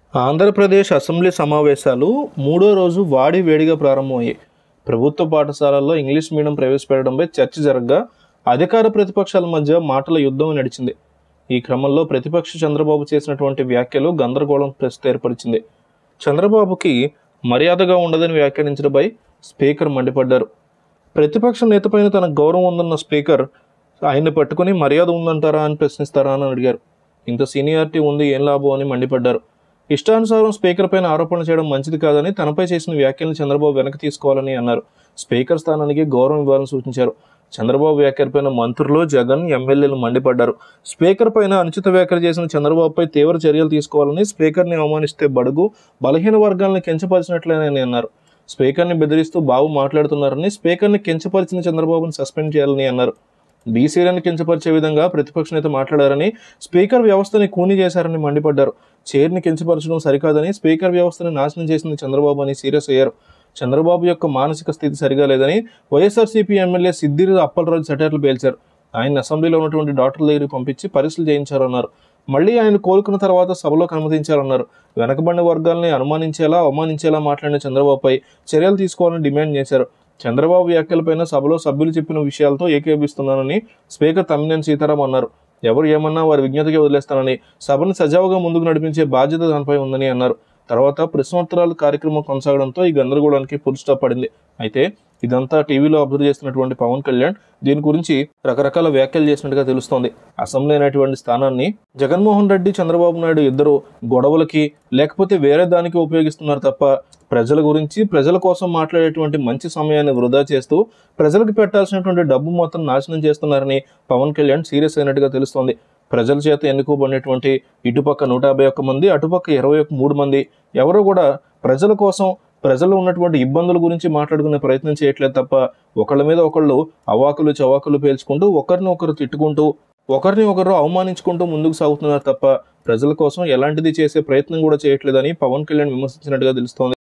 Andhra Pradesh assembly సమావేశాలు మూడో రోజు వాడి వేడిగా ప్రారంభమయ్యాయి ప్రభుత్వ పాఠశాలల్లో ఇంగ్లీష్ మీడియం ప్రవేశపెట్టడంపై చర్చ జరగగా అధికార ప్రతిపక్షాల మధ్య మాటల యుద్ధం నడిచింది ఈ క్రమంలో ప్రతిపక్ష చంద్రబాబు చేసినటువంటి వ్యాఖ్యలు గందరగోళం ప్రస్తుతం ఏర్పరిచింది చంద్రబాబుకి మర్యాదగా ఉండదని వ్యాఖ్యానించడంపై స్పీకర్ మండిపడ్డారు ప్రతిపక్ష నేతపైన తన గౌరవం ఉందన్న స్పీకర్ ఆయన్ని పట్టుకుని మర్యాద ఉందంటారా అని ప్రశ్నిస్తారా అని అడిగారు ఇంత సీనియారిటీ ఉంది ఏం లాభం అని మండిపడ్డారు ఇష్టానుసారం స్పీకర్ పైన ఆరోపణలు చేయడం మంచిది కాదని తనపై చేసిన వ్యాఖ్యలను చంద్రబాబు వెనక్కి తీసుకోవాలని అన్నారు స్పీకర్ స్థానానికి గౌరవం ఇవ్వాలని సూచించారు చంద్రబాబు వ్యాఖ్యలపైన మంత్రులు జగన్ ఎమ్మెల్యేలు మండిపడ్డారు స్పీకర్ పైన అనుచిత వ్యాఖ్యలు చేసిన చంద్రబాబుపై తీవ్ర చర్యలు తీసుకోవాలని స్పీకర్ని అవమానిస్తే బడుగు బలహీన వర్గాలను కించపరిచినట్లేనని అన్నారు స్పీకర్ని బెదిరిస్తూ బాబు మాట్లాడుతున్నారని స్పీకర్ని కించపరిచిన చంద్రబాబును సస్పెండ్ చేయాలని అన్నారు బీసీలను కించపరిచే విధంగా ప్రతిపక్ష నేత మాట్లాడారని స్పీకర్ వ్యవస్థని కూని చేశారని మండిపడ్డారు చైర్ని కించపరచడం సరికాదని స్పీకర్ వ్యవస్థని నాశనం చేసింది చంద్రబాబు అని సీరియస్ అయ్యారు చంద్రబాబు యొక్క మానసిక స్థితి సరిగా లేదని వైఎస్ఆర్సీపీ ఎమ్మెల్యే సిద్దిరి అప్పలరాజు సెటర్లు పేల్చారు ఆయన అసెంబ్లీలో ఉన్నటువంటి డాక్టర్ల దగ్గరికి పంపించి పరీక్షలు చేయించారన్నారు మళ్ళీ ఆయన కోలుకున్న తర్వాత సభలోకి అనుమతించారన్నారు వెనకబడిన వర్గాల్ని అనుమానించేలా అవమానించేలా మాట్లాడిన చంద్రబాబుపై చర్యలు తీసుకోవాలని డిమాండ్ చేశారు చంద్రబాబు వ్యాఖ్యలపైన సభలో సభ్యులు చెప్పిన విషయాలతో ఏకీభవిస్తున్నానని స్పీకర్ తమ్మినేని సీతారాం అన్నారు ఎవరు ఏమన్నా వారి విజ్ఞతగా వదిలేస్తానని సభను సజావుగా ముందుకు నడిపించే బాధ్యత దానిపై ఉందని అన్నారు తర్వాత ప్రశ్నోత్తరాల కార్యక్రమం కొనసాగడంతో ఈ గందరగోళానికి ఫుల్ స్టాప్ పడింది అయితే ఇదంతా టీవీలో అబ్జర్వ్ చేస్తున్నటువంటి పవన్ కళ్యాణ్ దీని గురించి రకరకాల వ్యాఖ్యలు చేసినట్టుగా తెలుస్తోంది అసెంబ్లీ అనేటువంటి స్థానాన్ని జగన్మోహన్ రెడ్డి చంద్రబాబు నాయుడు ఇద్దరు గొడవలకి లేకపోతే వేరే దానికి ఉపయోగిస్తున్నారు తప్ప ప్రజల గురించి ప్రజల కోసం మాట్లాడేటువంటి మంచి సమయాన్ని వృధా చేస్తూ ప్రజలకు పెట్టాల్సినటువంటి డబ్బు మొత్తం నాశనం చేస్తున్నారని పవన్ కళ్యాణ్ సీరియస్ అయినట్టుగా తెలుస్తోంది ప్రజల చేత ఎన్నుకోబడినటువంటి ఇటుపక్క నూట యాభై ఒక్క మంది అటుపక్క ఇరవై ఒక్క మూడు మంది ఎవరు కూడా ప్రజల కోసం ప్రజలు ఉన్నటువంటి ఇబ్బందుల గురించి మాట్లాడుకునే ప్రయత్నం చేయట్లేదు తప్ప ఒకళ్ళ మీద ఒకళ్ళు అవాకులు చవాకులు పేల్చుకుంటూ ఒకరిని ఒకరు తిట్టుకుంటూ ఒకరిని ఒకరు అవమానించుకుంటూ ముందుకు సాగుతున్నారు తప్ప ప్రజల కోసం ఎలాంటిది చేసే ప్రయత్నం కూడా చేయట్లేదని పవన్ కళ్యాణ్ విమర్శించినట్టుగా తెలుస్తోంది